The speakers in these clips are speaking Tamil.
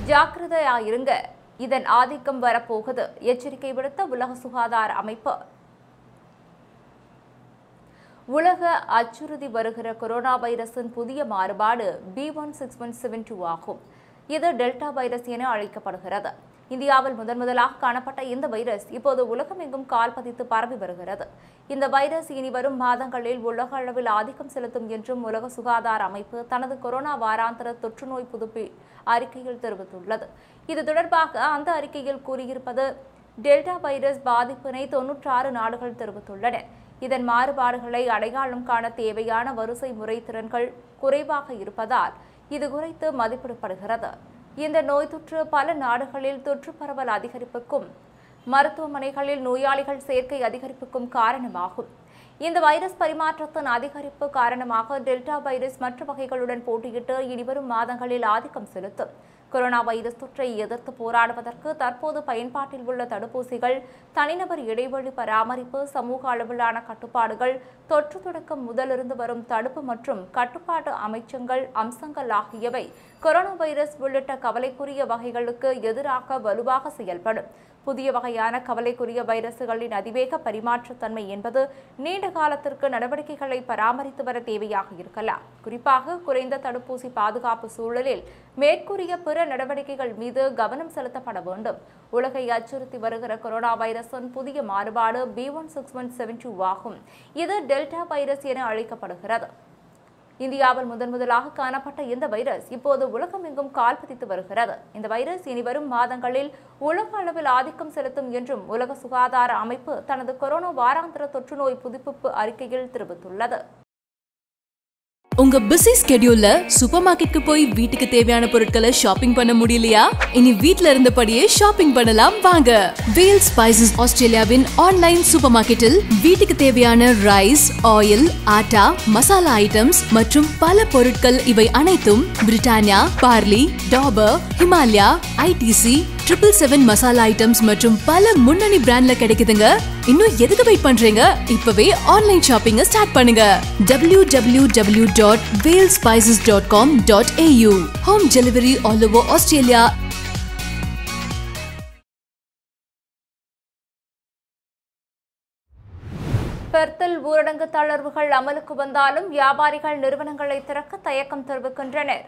ஜாக்கிரதையாயிருங்க இதன் ஆதிக்கம் வரப்போகுது எச்சரிக்கை விடுத்த உலக சுகாதார அமைப்பு உலக அச்சுறுத்தி வருகிற கொரோனா வைரஸின் புதிய மாறுபாடு B one six one seven two ஆகும் இது டெல்டா வைரஸ் என அழைக்கப்படுகிறது இந்தியாவில் முதன் முதலாக காணப்பட்ட இந்த வைரஸ் இப்போது உலகமெங்கும் கால் பதித்து பரவி வருகிறது இந்த வைரஸ் இனி வரும் மாதங்களில் உலக அளவில் ஆதிக்கம் செலுத்தும் என்றும் உலக சுகாதார அமைப்பு தனது கொரோனா வாராந்திர தொற்றுநோய் புதுப்பி அறிக்கையில் தெரிவித்துள்ளது இது தொடர்பாக அந்த அறிக்கையில் கூறியிருப்பது டெல்டா வைரஸ் பாதிப்பினை தொன்னூற்றாறு நாடுகள் தெரிவித்துள்ளன இதன் மாறுபாடுகளை அடையாளம் காண தேவையான வரிசை முறை திறன்கள் குறைவாக இருப்பதால் இது குறித்து மதிப்பிடப்படுகிறது இந்த நோய் தொற்று பல நாடுகளில் தொற்று பரவல் அதிகரிப்புக்கும் மருத்துவமனைகளில் நோயாளிகள் சேர்க்கை அதிகரிப்புக்கும் காரணமாகும் இந்த வைரஸ் பரிமாற்றத்தின் அதிகரிப்பு காரணமாக டெல்டா வைரஸ் மற்ற வகைகளுடன் போட்டியிட்டு இனிவரும் மாதங்களில் ஆதிக்கம் செலுத்தும் கொரோனா வைரஸ் தொற்றை எதிர்த்து போராடுவதற்கு தற்போது பயன்பாட்டில் உள்ள தடுப்பூசிகள் தனிநபர் இடைவெளி பராமரிப்பு சமூக அளவிலான கட்டுப்பாடுகள் தொற்று தொடக்கம் முதலிருந்து வரும் தடுப்பு மற்றும் கட்டுப்பாட்டு அமைச்சங்கள் அம்சங்கள் ஆகியவை கொரோனா வைரஸ் உள்ளிட்ட கவலைக்குரிய வகைகளுக்கு எதிராக வலுவாக செயல்படும் புதிய வகையான கவலைக்குரிய வைரசுகளின் அதிவேக பரிமாற்றத்தன்மை என்பது நீண்ட காலத்திற்கு நடவடிக்கைகளை பராமரித்து வர தேவையாக இருக்கலாம் குறிப்பாக குறைந்த தடுப்பூசி பாதுகாப்பு சூழலில் மேற்கூறிய பிற நடவடிக்கைகள் மீது கவனம் செலுத்தப்பட வேண்டும் உலகை அச்சுறுத்தி வருகிற கொரோனா வைரஸின் புதிய மாறுபாடு B one six one seven two ஆகும் இது டெல்டா வைரஸ் என அழைக்கப்படுகிறது இந்தியாவில் முதன் முதலாக காணப்பட்ட இந்த வைரஸ் இப்போது உலகமெங்கும் கால் பதித்து வருகிறது இந்த வைரஸ் இனி வரும் மாதங்களில் உலக அளவில் ஆதிக்கம் செலுத்தும் என்றும் உலக சுகாதார அமைப்பு தனது கொரோனா வாராந்திர தொற்றுநோய் புதுப்பிப்பு அறிக்கையில் தெரிவித்துள்ளது உங்க பிஸி ஸ்கெடியூல்ல சூப்பர் மார்க்கெட்க்கு போய் வீட்டுக்கு தேவையான பொருட்களை ஷாப்பிங் பண்ண முடியலையா இனி வீட்ல இருந்தபடியே ஷாப்பிங் பண்ணலாம் வாங்க வேல் ஸ்பைசஸ் ஆஸ்திரேலியாவின் ஆன்லைன் சூப்பர் மார்க்கெட்டில் வீட்டுக்கு தேவையான rice oil atta masala items மற்றும் பல பொருட்கள் இவை அனைத்தும் Britannia Parle Dabur Himalaya ITC triple seven masala items மற்றும் பல முன்னணி பிராண்ட்ல கிடைக்குதுங்க இன்னும் எதுக்கு வெயிட் பண்றீங்க இப்பவே ஆன்லைன் ஷாப்பிங்க ஸ்டார்ட் பண்ணுங்க W W W dot Vel spices dot com dot AU home delivery all over Australia பெர்த்தில் ஊரடங்கு தளர்வுகள் அமலுக்கு வந்தாலும் வியாபாரிகள் நிறுவனங்களை திறக்க தயக்கம் தெரிவிக்கின்றனர்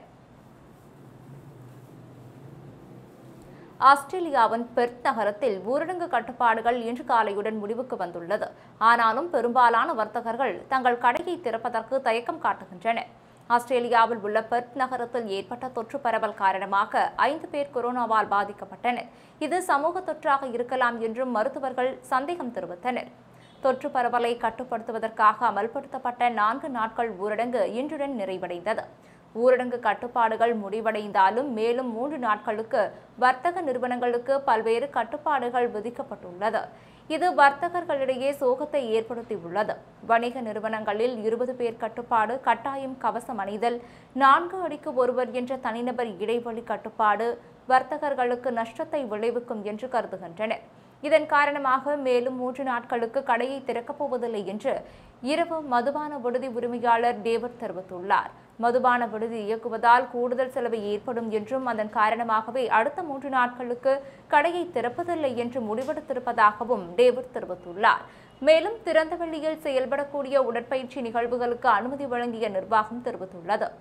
ஆஸ்திரேலியாவின் பெர்த் நகரத்தில் ஊரடங்கு கட்டுப்பாடுகள் இன்று காலையுடன் முடிவுக்கு வந்துள்ளது ஆனாலும் பெரும்பாலான வர்த்தகர்கள் தங்கள் கடையை திறப்பதற்கு தயக்கம் காட்டுகின்றனர் ஆஸ்திரேலியாவில் உள்ள பெர்த் நகரத்தில் ஏற்பட்ட தொற்று பரவல் காரணமாக ஐந்து பேர் கொரோனாவால் பாதிக்கப்பட்டனர் இது சமூக தொற்றாக இருக்கலாம் என்றும் மருத்துவர்கள் சந்தேகம் தெரிவித்தனர் தொற்று பரவலை கட்டுப்படுத்துவதற்காக அமல்படுத்தப்பட்ட நான்கு நாட்கள் ஊரடங்கு இன்றுடன் நிறைவடைந்தது ஊரடங்கு கட்டுப்பாடுகள் முடிவடைந்தாலும் மேலும் மூன்று நாட்களுக்கு வர்த்தக நிறுவனங்களுக்கு பல்வேறு கட்டுப்பாடுகள் விதிக்கப்பட்டுள்ளது இது வர்த்தகர்களிடையே சோகத்தை ஏற்படுத்தியுள்ளது வணிக நிறுவனங்களில் இருபது பேர் கட்டுப்பாடு கட்டாயம் கவசம் அணிதல் நான்கு அடிக்கு ஒருவர் என்ற தனிநபர் இடைவெளி கட்டுப்பாடு வர்த்தகர்களுக்கு நஷ்டத்தை விளைவிக்கும் என்று கருதுகின்றனர் இதன் காரணமாக மேலும் மூன்று நாட்களுக்கு கடையை திறக்கப் போவதில்லை என்று இரவு மதுபான விடுதி உரிமையாளர் டேவிட் தெரிவித்துள்ளார் மதுபான விடுதி இயக்குவதால் கூடுதல் செலவு ஏற்படும் என்றும் அதன் காரணமாகவே அடுத்த மூன்று நாட்களுக்கு கடையை திறப்பதில்லை என்று முடிவெடுத்திருப்பதாகவும் டேவிட் தெரிவித்துள்ளார் மேலும் திறந்த வெளியில் செயல்படக்கூடிய உடற்பயிற்சி நிகழ்வுகளுக்கு அனுமதி வழங்கிய நிர்வாகம் தெரிவித்துள்ளது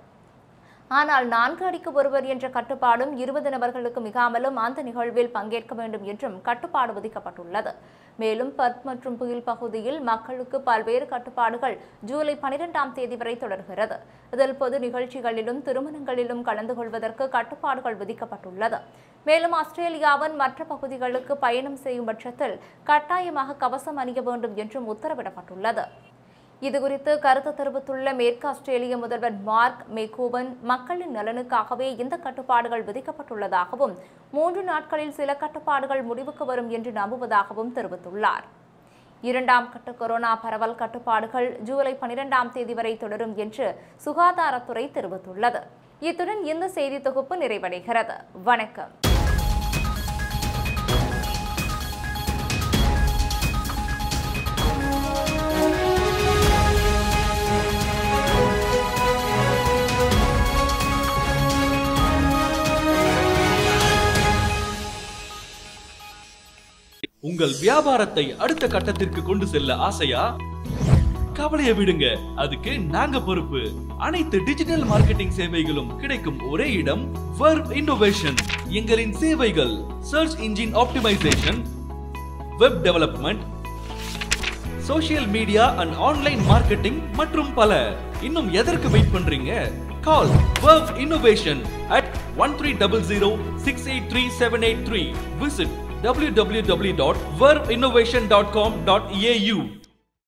ஆனால் நான்கு அடிக்கு ஒருவர் என்ற கட்டுப்பாடும் இருபது நபர்களுக்கு மிகாமலும் அந்த நிகழ்வில் பங்கேற்க வேண்டும் என்றும் கட்டுப்பாடு விதிக்கப்பட்டுள்ளது மேலும் பர்த் மற்றும் புயல் பகுதியில் மக்களுக்கு பல்வேறு கட்டுப்பாடுகள் ஜூலை பனிரெண்டாம் தேதி வரை தொடர்கிறது இதில் பொது நிகழ்ச்சிகளிலும் திருமணங்களிலும் கலந்து கொள்வதற்கு கட்டுப்பாடுகள் விதிக்கப்பட்டுள்ளது மேலும் ஆஸ்திரேலியாவின் மற்ற பகுதிகளுக்கு பயணம் செய்யும் பட்சத்தில் கட்டாயமாக கவசம் அணிய வேண்டும் என்றும் உத்தரவிடப்பட்டுள்ளது இதுகுறித்து கருத்து தெரிவித்துள்ள மேற்கு ஆஸ்திரேலிய முதல்வர் மார்க் மெகோவன் மக்களின் நலனுக்காகவே இந்த கட்டுப்பாடுகள் விதிக்கப்பட்டுள்ளதாகவும் மூன்று நாட்களில் சில கட்டுப்பாடுகள் முடிவுக்கு வரும் என்று நம்புவதாகவும் தெரிவித்துள்ளார் இரண்டாம் கட்ட கொரோனா பரவல் கட்டுப்பாடுகள் ஜூலை பனிரெண்டாம் தேதி வரை தொடரும் என்று சுகாதாரத்துறை தெரிவித்துள்ளது இத்துடன் இந்த செய்தி தொகுப்பு நிறைவடைகிறது வணக்கம் உங்கள் வியாபாரத்தை அடுத்த கட்டத்திற்கு கொண்டு செல்ல ஆசையா கவலையை விடுங்க அதுக்கு நாங்க பொறுப்பு அனைத்து டிஜிட்டல் மார்க்கெட்டிங் சேவைகளும் கிடைக்கும் ஒரே இடம் வர்வ் இன்னோவேஷன் எங்களின் சேவைகள் search engine optimisation web development social media and online marketing மற்றும் பல இன்னும் எதற்கு வெயிட் பண்றீங்க call Verve innovation at one three double zero six eight three seven eight three visit W W W dot Verve innovation dot com dot AU